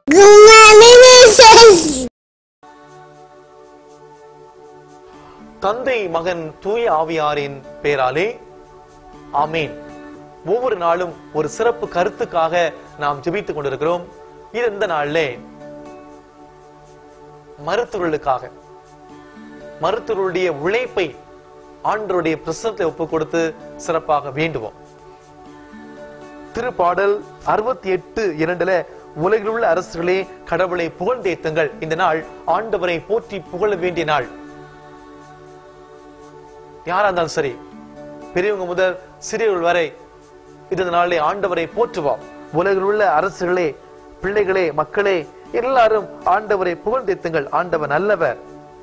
Good morning, Mrs. தந்தை மகன் தூய ஆவியாரின் பெயராலே ஆமீன் ஒவ்வொரு நாளும் ஒரு சிறப்பு கருத்துக்காக நாம் ஜெபித்துக் கொண்டிருக்கிறோம் இது இந்த நாளிலே மருத்துவர்களுக்காக மருத்துவர்களுடைய உழைப்பை ஆண்டவருடைய பிரசனத்தை ஒப்பு கொடுத்து சிறப்பாக வேண்டுவோம் திருப்பாடல் அறுபத்தி எட்டு இரண்டுல உலகில் உள்ள அரசுகளே கடவுளை புகழ்ந்தேத்துங்கள் இந்த நாள் ஆண்டவரை போற்றி புகழ வேண்டிய நாள் யாரா இருந்தாலும் சரி பெரியவங்க முதல் சிறியவர்கள் வரை இந்த நாளிலே ஆண்டவரை போற்றுவோம் உலகில் உள்ள அரசுகளே பிள்ளைகளே மக்களே எல்லாரும் ஆண்டவரை புகழ்ந்தேத்துங்கள் ஆண்டவர் நல்லவர்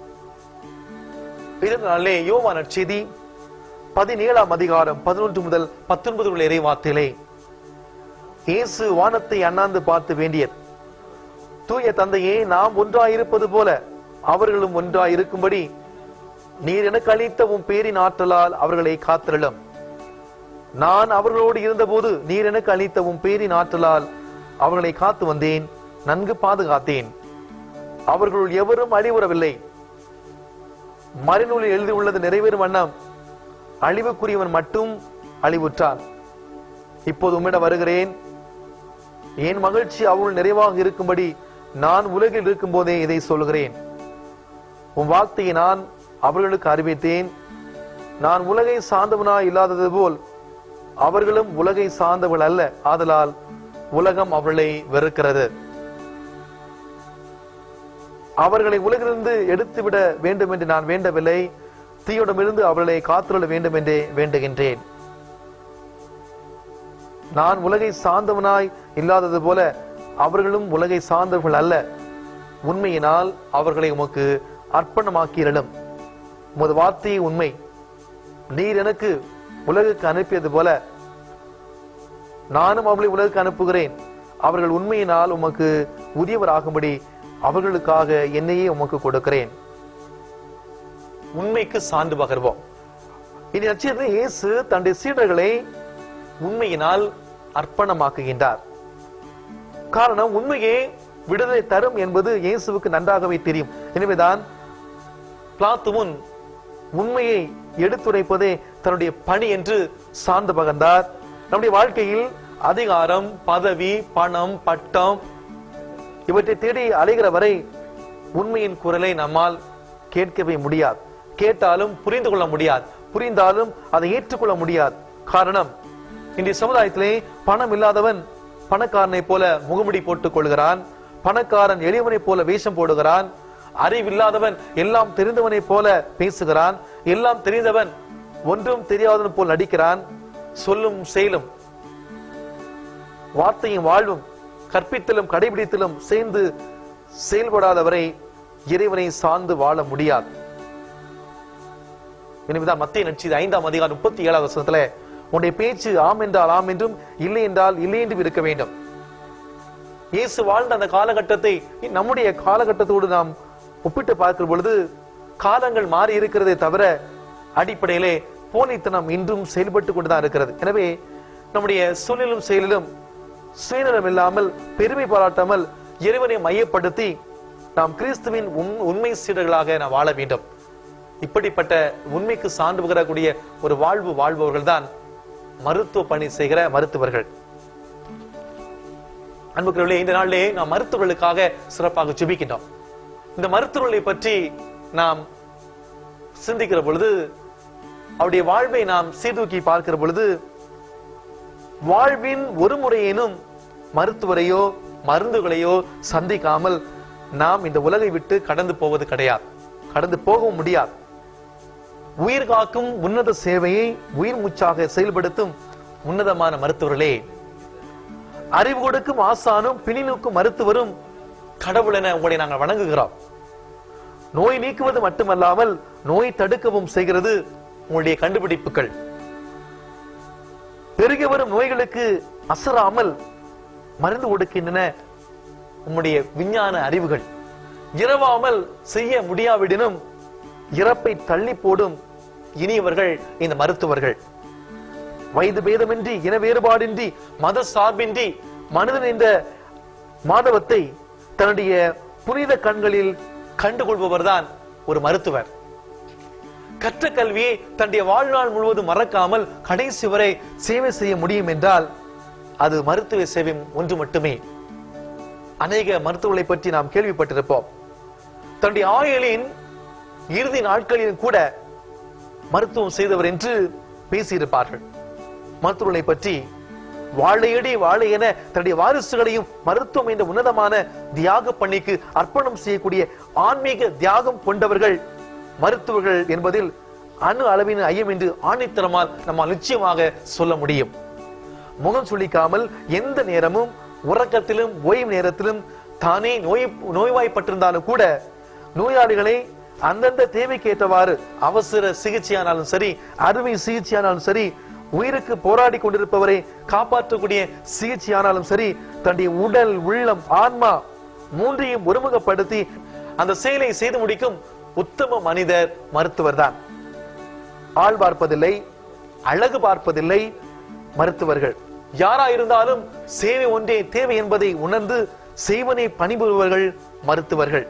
இந்த நாளிலே யோவான் நற்செய்தி பதினேழாம் அதிகாரம் பதினொன்று முதல் பத்தொன்பது உள்ள இறைவார்த்தையிலே இயேசு வானத்தை அண்ணாந்து பார்த்து வேண்டியது தூய தந்தையே நாம் ஒன்றாயிருப்பது போல அவர்களும் ஒன்றாயிருக்கும்படி நீர் எனக்கு அளித்த உன் பேரின் ஆற்றலால் அவர்களை காத்திரளும் நான் அவர்களோடு இருந்தபோது நீர் எனக்கு அளித்த உன் பேரின் ஆற்றலால் அவர்களை காத்து வந்தேன் நன்கு பாதுகாத்தேன் அவர்களுள் எவரும் அழிவுறவில்லை மறைநூலில் எழுதியுள்ளது நிறைவேறும் வண்ணம் அழிவுக்குரியவன் மட்டும் அழிவுற்றான் இப்போது உம்மிடம் வருகிறேன் என் மகிழ்ச்சி அவள் நிறைவாக இருக்கும்படி நான் உலகில் இருக்கும் போதே இதை சொல்கிறேன் உன் வார்த்தையை நான் அவர்களுக்கு அறிவித்தேன் நான் உலகை சார்ந்தவனாய் இல்லாதது போல் அவர்களும் உலகை சார்ந்தவள் அல்ல ஆதலால் உலகம் அவளை வெறுக்கிறது அவர்களை உலகிலிருந்து எடுத்துவிட வேண்டும் என்று நான் வேண்டவில்லை தீயோடமிருந்து அவர்களை காத்துள்ள வேண்டும் என்றே வேண்டுகின்றேன் நான் உலகை சார்ந்தவனாய் இல்லாதது போல அவர்களும் உலகை சார்ந்தவர்கள் அல்ல உண்மையினால் அவர்களை உமக்கு அர்ப்பணமாக்கியிருளும் உமது வார்த்தை உண்மை நீர் எனக்கு உலகுக்கு அனுப்பியது போல நானும் அவளை உலகுக்கு அனுப்புகிறேன் அவர்கள் உண்மையினால் உமக்கு உரியவராகும்படி அவர்களுக்காக என்னையே உமக்கு கொடுக்கிறேன் உண்மைக்கு சான்று பகர்வோம் இனி நட்சத்திரம் இயேசு தன்னுடைய சீடர்களை உண்மையினால் அர்ப்பணமாக்குகின்றார் காரணம் உண்மையே விடுதலை தரும் என்பது இயேசுவுக்கு நன்றாகவே தெரியும் எனவேதான் பிளாத்துமுன் உண்மையை எடுத்துரைப்பதே தன்னுடைய பணி என்று சார்ந்து பகர்ந்தார் நம்முடைய வாழ்க்கையில் அதிகாரம் பதவி பணம் பட்டம் இவற்றை தேடி அலைகிற வரை உண்மையின் குரலை நம்மால் கேட்கவே முடியாது கேட்டாலும் புரிந்து கொள்ள முடியாது புரிந்தாலும் அதை ஏற்றுக்கொள்ள முடியாது காரணம் இன்றைய சமுதாயத்திலே பணம் இல்லாதவன் பணக்காரனை போல முகமுடி போட்டுக் கொள்கிறான் பணக்காரன் எளியவனை போல வேஷம் போடுகிறான் அறிவில்லாதவன் எல்லாம் தெரிந்தவனை போல பேசுகிறான் எல்லாம் தெரிந்தவன் ஒன்றும் தெரியாதவன் போல் நடிக்கிறான் சொல்லும் செயலும் வார்த்தையும் வாழ்வும் கற்பித்தலும் கடைபிடித்தலும் சேர்ந்து செயல்படாதவரை இறைவனை சார்ந்து வாழ முடியாது எனவேதான் மத்திய நட்சி ஐந்தாம் அதிகாரம் முப்பத்தி ஏழாவது வசனத்துல உன்னுடைய பேச்சு ஆம் என்றால் ஆம் என்றும் இல்லை என்றால் இல்லை என்றும் இருக்க வேண்டும் இயேசு வாழ்ந்த அந்த காலகட்டத்தை நம்முடைய காலகட்டத்தோடு நாம் ஒப்பிட்டு பார்க்கிற பொழுது காலங்கள் மாறி இருக்கிறதே தவிர அடிப்படையிலே போனித்தனம் இன்றும் செயல்பட்டு கொண்டுதான் இருக்கிறது எனவே நம்முடைய சொல்லிலும் செயலிலும் சுயநலம் இல்லாமல் பெருமை பாராட்டாமல் இறைவனை மையப்படுத்தி நாம் கிறிஸ்துவின் உண்- உண்மை சீடர்களாக நாம் வாழ வேண்டும் இப்படிப்பட்ட உண்மைக்கு சான்று பகரக்கூடிய ஒரு வாழ்வு வாழ்பவர்கள் தான் மருத்துவ பணி செய்கிற மருத்துவர்கள் அன்புக்குரியவர்களே இந்த நாளிலே நாம் மருத்துவர்களுக்காக சிறப்பாக ஜெபிக்கின்றோம் இந்த மருத்துவர்களை பற்றி நாம் சிந்திக்கிற பொழுது அவருடைய வாழ்வை நாம் சீர்தூக்கி பார்க்கிற பொழுது வாழ்வின் ஒரு முறையேனும் மருத்துவரையோ மருந்துகளையோ சந்திக்காமல் நாம் இந்த உலகை விட்டு கடந்து போவது கிடையாது கடந்து போகவும் முடியாது உயிர் காக்கும் உன்னத சேவையை உயிர் மூச்சாக செயல்படுத்தும் உன்னதமான மருத்துவர்களே அறிவு கொடுக்கும் ஆசானும் பிணிநூக்கும் மருத்துவரும் கடவுள் என உங்களை நாங்கள் வணங்குகிறோம் நோய் நீக்குவது மட்டுமல்லாமல் நோய் தடுக்கவும் செய்கிறது உங்களுடைய கண்டுபிடிப்புகள் பெருகி வரும் நோய்களுக்கு அசராமல் மருந்து கொடுக்கின்றன உம்முடைய விஞ்ஞான அறிவுகள் இரவாமல் செய்ய முடியாவிடனும் இறப்பை தள்ளி போடும் இனியவர்கள் இந்த மருத்துவர்கள் வயது பேதமின்றி இன வேறுபாடின்றி மத சார்பின்றி மனிதன் இந்த மாதவத்தை தன்னுடைய புனித கண்களில் கண்டுகொள்பவர் தான் ஒரு மருத்துவர் கற்ற கல்வியை தன்னுடைய வாழ்நாள் முழுவதும் மறக்காமல் கடைசி வரை சேவை செய்ய முடியும் என்றால் அது மருத்துவ சேவை ஒன்று மட்டுமே அநேக மருத்துவர்களை பற்றி நாம் கேள்விப்பட்டிருப்போம் தன்னுடைய ஆயுளின் இறுதி நாட்களில் கூட மருத்துவம் செய்தவர் என்று பேசியிருப்பார்கள் மருத்துவர்களை பற்றி வாழையடி வாழை என தன்னுடைய வாரிசுகளையும் மருத்துவம் என்ற உன்னதமான தியாக பணிக்கு அர்ப்பணம் செய்யக்கூடிய ஆன்மீக தியாகம் கொண்டவர்கள் மருத்துவர்கள் என்பதில் அணு அளவின் ஐயம் என்று ஆணித்தரமால் நம்மால் நிச்சயமாக சொல்ல முடியும் முகம் சுளிக்காமல் எந்த நேரமும் உறக்கத்திலும் ஓய்வு நேரத்திலும் தானே நோய் நோய்வாய்ப்பட்டிருந்தாலும் கூட நோயாளிகளை அந்தந்த தேவைக்கு ஏற்றவாறு அவசர சிகிச்சையானாலும் சரி அறுவை சிகிச்சையானாலும் சரி உயிருக்கு போராடி கொண்டிருப்பவரை காப்பாற்றக்கூடிய சிகிச்சையானாலும் சரி தன்னுடைய உடல் உள்ளம் ஆன்மா மூன்றையும் ஒருமுகப்படுத்தி அந்த செயலை செய்து முடிக்கும் உத்தம மனிதர் மருத்துவர் தான் ஆள் பார்ப்பதில்லை அழகு பார்ப்பதில்லை மருத்துவர்கள் யாரா இருந்தாலும் சேவை ஒன்றே தேவை என்பதை உணர்ந்து செய்வனை பணிபுரிபவர்கள் மருத்துவர்கள்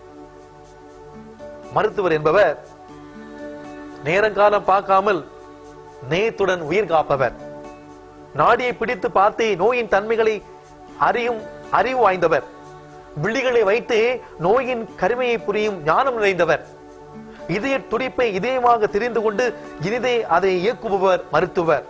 மருத்துவர் என்பவர் நேரங்காலம் பார்க்காமல் நேயத்துடன் உயிர் காப்பவர் நாடியை பிடித்து பார்த்தே நோயின் தன்மைகளை அறியும் அறிவு வாய்ந்தவர் விழிகளை வைத்தே நோயின் கருமையை புரியும் ஞானம் நிறைந்தவர் இதய துடிப்பை இதயமாக தெரிந்து கொண்டு இனிதே அதை இயக்குபவர் மருத்துவர்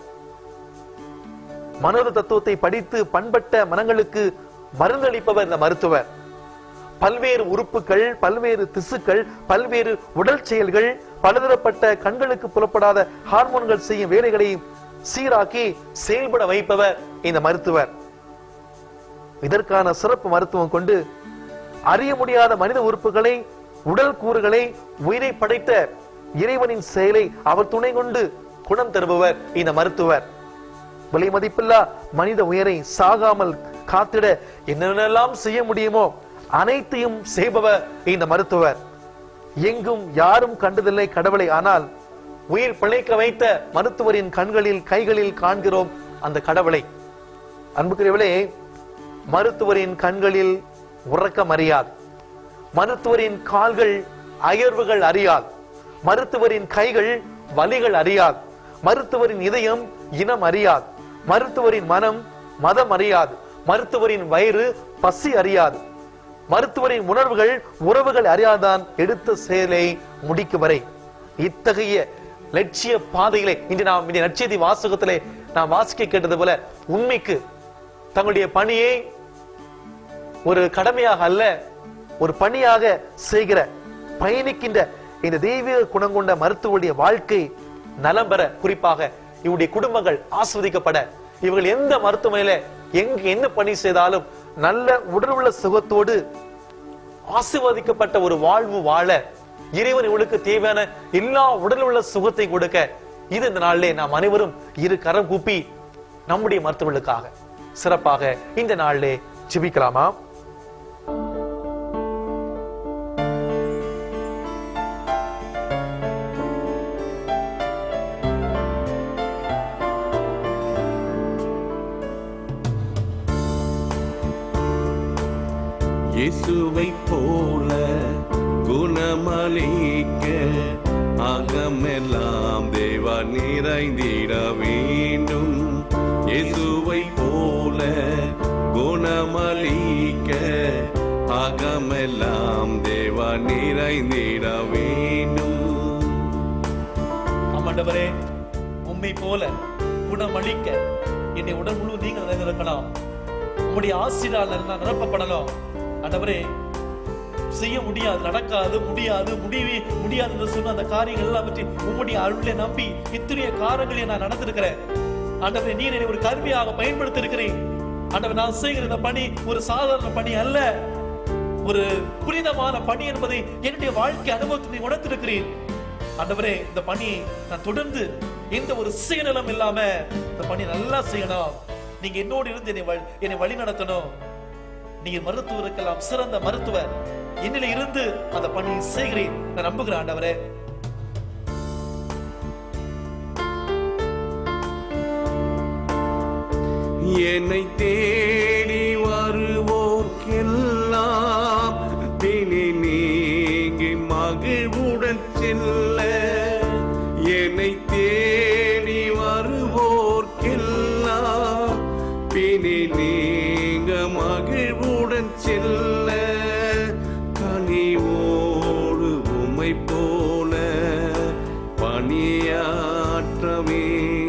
மனோர தத்துவத்தை படித்து பண்பட்ட மனங்களுக்கு மருந்தளிப்பவர் இந்த மருத்துவர் பல்வேறு உறுப்புகள் பல்வேறு திசுக்கள் பல்வேறு உடல் செயல்கள் பலதரப்பட்ட கண்களுக்கு புலப்படாத ஹார்மோன்கள் செய்யும் வேலைகளை சீராக்கி செயல்பட வைப்பவர் இந்த மருத்துவர் இதற்கான சிறப்பு மருத்துவம் கொண்டு அறிய முடியாத மனித உறுப்புகளை உடல் கூறுகளை உயிரை படைத்த இறைவனின் செயலை அவர் துணை கொண்டு குணம் தருபவர் இந்த மருத்துவர் விலை மதிப்பில்லா மனித உயிரை சாகாமல் காத்திட என்னென்னலாம் செய்ய முடியுமோ அனைத்தையும் செய்பவர் இந்த மருத்துவர் எங்கும் யாரும் கண்டதில்லை கடவுளை ஆனால் உயிர் பிழைக்க வைத்த மருத்துவரின் கண்களில் கைகளில் காண்கிறோம் அந்த கடவுளை அன்புக்குரியவளே மருத்துவரின் கண்களில் உறக்கம் அறியாது மருத்துவரின் கால்கள் அயர்வுகள் அறியாது மருத்துவரின் கைகள் வலிகள் அறியாது மருத்துவரின் இதயம் இனம் அறியாது மருத்துவரின் மனம் மதம் அறியாது மருத்துவரின் வயிறு பசி அறியாது மருத்துவரின் உணர்வுகள் உறவுகள் அறியாதான் எடுத்த செயலை முடிக்கும் வரை இத்தகைய லட்சிய பாதைகளை இன்று நாம் இந்த நற்செய்தி வாசகத்திலே நாம் வாசிக்க கேட்டது போல உண்மைக்கு தங்களுடைய பணியை ஒரு கடமையாக அல்ல ஒரு பணியாக செய்கிற பயணிக்கின்ற இந்த தெய்வீக குணம் கொண்ட மருத்துவருடைய வாழ்க்கை நலம் பெற குறிப்பாக இவருடைய குடும்பங்கள் ஆஸ்வதிக்கப்பட இவர்கள் எந்த மருத்துவமனையில எங்க என்ன பணி செய்தாலும் நல்ல உடல் உள்ள சுகத்தோடு ஆசிர்வதிக்கப்பட்ட ஒரு வாழ்வு வாழ இறைவன் இவளுக்கு தேவையான எல்லா உடல் உள்ள சுகத்தை கொடுக்க இது இந்த நாளிலே நாம் அனைவரும் இரு கரம் கூப்பி நம்முடைய மருத்துவர்களுக்காக சிறப்பாக இந்த நாளிலே ஜெபிக்கலாமா இயேசுவை போல குணமளிக்க அகமெல்லாம் தேவா நிறைந்திட வேண்டும் இயேசுவை போல குணமளிக்க அகமெல்லாம் தேவா நிறைந்திட வேண்டும் ஆமாண்டவரே உண்மை போல குணமளிக்க என்னை உடல் முழு நீங்க நிறைந்திருக்கலாம் உம்முடைய ஆசிரால் நான் நிரப்பப்படலாம் ஆண்டவரே செய்ய முடியாது நடக்காது முடியாது முடிவே முடியாது என்று சொன்ன அந்த காரியங்கள் எல்லாம் பற்றி உம்முடைய அருளை நம்பி இத்தனைய காரியங்களை நான் நடந்திருக்கிறேன் ஆண்டவரே நீர் என்னை ஒரு கருவியாக பயன்படுத்தி இருக்கிறேன் ஆண்டவர் நான் செய்கிற இந்த பணி ஒரு சாதாரண பணி அல்ல ஒரு புனிதமான பணி என்பதை என்னுடைய வாழ்க்கை அனுபவத்தை நீ உணர்த்திருக்கிறேன் ஆண்டவரே இந்த பணியை நான் தொடர்ந்து எந்த ஒரு சுயநலம் இல்லாம இந்த பணி நல்லா செய்யணும் நீங்க என்னோடு இருந்து என்னை வழி- என்னை வழி நடத்தணும் நீங்க மருத்துவருக்கெல்லாம் சிறந்த மருத்துவர் என்னில இருந்து அந்த பணியை செய்கிறேன் நான் நம்புகிறேன் ஆண்டவரே என்னை தேடி வருவோர்க்கெல்லாம் மகிழ்வுடன் செல்ல கனிவோடு உமை போல பணியாற்றவே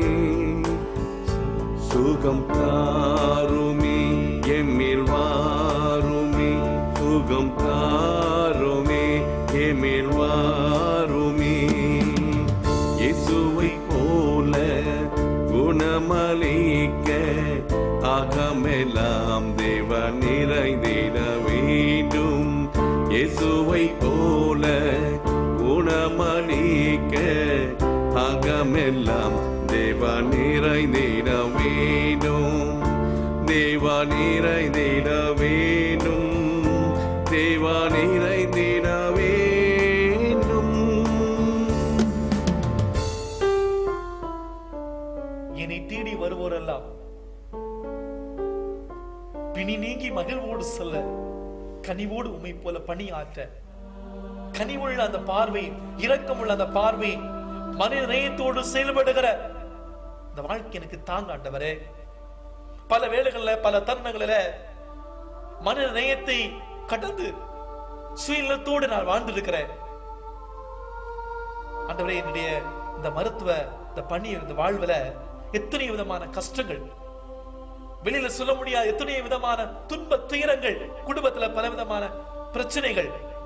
சுகம் தாருமே எம்மில் வாருமே சுகம் தாருமே எம்மில் வாருமே இயேசுவை போல குணமளிக்க அகமெல்லாம் தேவ நிறைந்திட வேண்டும் இயேசுவை போல குணமளிக்க அகமெல்லாம் தேவ நிறைந்திட வேண்டும் தேவ நிறைந்திட வேண்டும் தேவ நிறைந்திட வேண்டும் என்னை தேடி வருவோரெல்லாம் பிணி நீங்கி மகிழ்வோடு செல்ல கனிவோடு உம்மை போல பணி ஆற்ற கனிவுள்ள அந்த பார்வை இரக்கமுள்ள அந்த பார்வை மனித நேயத்தோடு செயல்படுகிற இந்த வாழ்க்கை எனக்கு தாங்க ஆண்டவரே பல வேளைகள்ல பல தருணங்களில மனித நேயத்தை கடந்து சுயநலத்தோடு நான் வாழ்ந்திருக்கிறேன் ஆண்டவரே என்னுடைய இந்த மருத்துவ இந்த பணி இந்த வாழ்வுல எத்தனை விதமான கஷ்டங்கள் வெளியில சொல்ல முடியாத எத்தனை விதமான துன்ப துயரங்கள் குடும்பத்துல பல விதமான பிரச்சனைகள்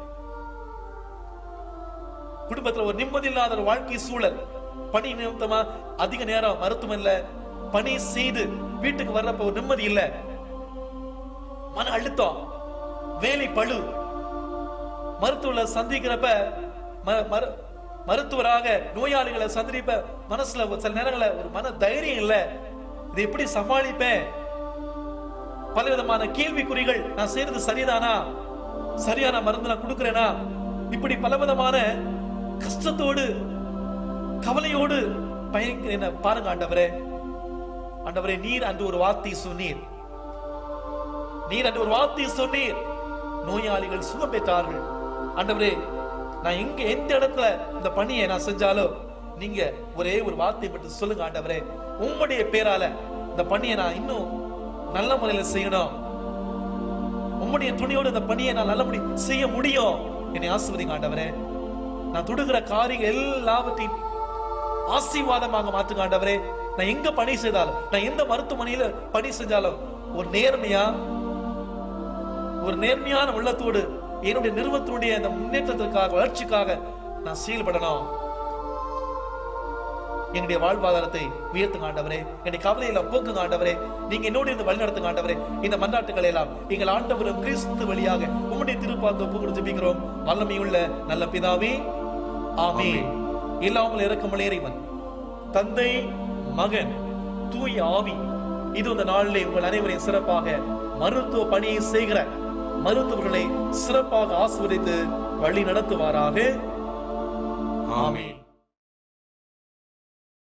குடும்பத்துல ஒரு நிம்மதி இல்லாத ஒரு வாழ்க்கை சூழல் பணி நிமித்தமா அதிக நேரம் மருத்துவமனையில பணி செய்து வீட்டுக்கு வர்றப்ப ஒரு நிம்மதி இல்ல மன அழுத்தம் வேலை பழு மருத்துவரை சந்திக்கிறப்ப ம- மரு- மருத்துவராக நோயாளிகளை சந்திப்ப மனசுல ஒரு சில நேரங்கள ஒரு மன தைரியம் இல்ல இதை எப்படி சமாளிப்பேன் பலவிதமான கேள்விக்குறிகள் நான் செய்யறது சரிதானா சரியான மருந்து நான் கொடுக்கிறேனா இப்படி பலவிதமான கஷ்டத்தோடு கவலையோடு பயங்க என்ன பாருங்க ஆண்டவரே ஆண்டவரே நீர் அன்று ஒரு வார்த்தை சொன்னீர் நீர் அன்று ஒரு வார்த்தை சொன்னீர் நோயாளிகள் சுகம் பெற்றார்கள் ஆண்டவரே நான் எங்க எந்த இடத்துல இந்த பணியை நான் செஞ்சாலும் நீங்க ஒரே ஒரு வார்த்தை மட்டும் சொல்லுங்க ஆண்டவரே உம்முடைய பேரால இந்த பணியை நான் இன்னும் நல்ல முறையில செய்யணும் உம்முடைய துணியோடு இந்த பணியை நான் நல்ல முடி செய்ய முடியும் என்னை ஆசிர்வதிங்க ஆண்டவரே நான் தொடுகிற காரியங்கள் எல்லாவற்றையும் ஆசீர்வாதமாக மாற்றுங்க ஆண்டவரே நான் எங்க பணி செய்தாலும் நான் எந்த மருத்துவமனையில பணி செஞ்சாலும் ஒரு நேர்மையா ஒரு நேர்மையான உள்ளத்தோடு என்னுடைய நிறுவனத்தினுடைய அந்த முன்னேற்றத்திற்காக வளர்ச்சிக்காக நான் செயல்படணும் என்னுடைய வாழ்வாதாரத்தை உயர்த்துங்க ஆண்டவரே என்னுடைய கவலையில போக்குங்க ஆண்டவரே நீங்க என்னோடு இருந்து வழி நடத்துங்க ஆண்டவரே இந்த மன்றாட்டுகளை எல்லாம் எங்கள் ஆண்டவரும் கிறிஸ்து வழியாக உம்முடைய திருப்பார்த்து ஒப்பு கொடுத்து ஜெபிக்கிறோம் வல்லமையுள்ள நல்ல பிதாவே ஆமென் இல்லாமல் இறக்கமுள்ள இறைவன் தந்தை மகன் தூய ஆவி இது இந்த நாளிலே உங்கள் அனைவரையும் சிறப்பாக மருத்துவ பணியை செய்கிற மருத்துவர்களை சிறப்பாக ஆசீர்வதித்து வழி நடத்துவாராக ஆமென்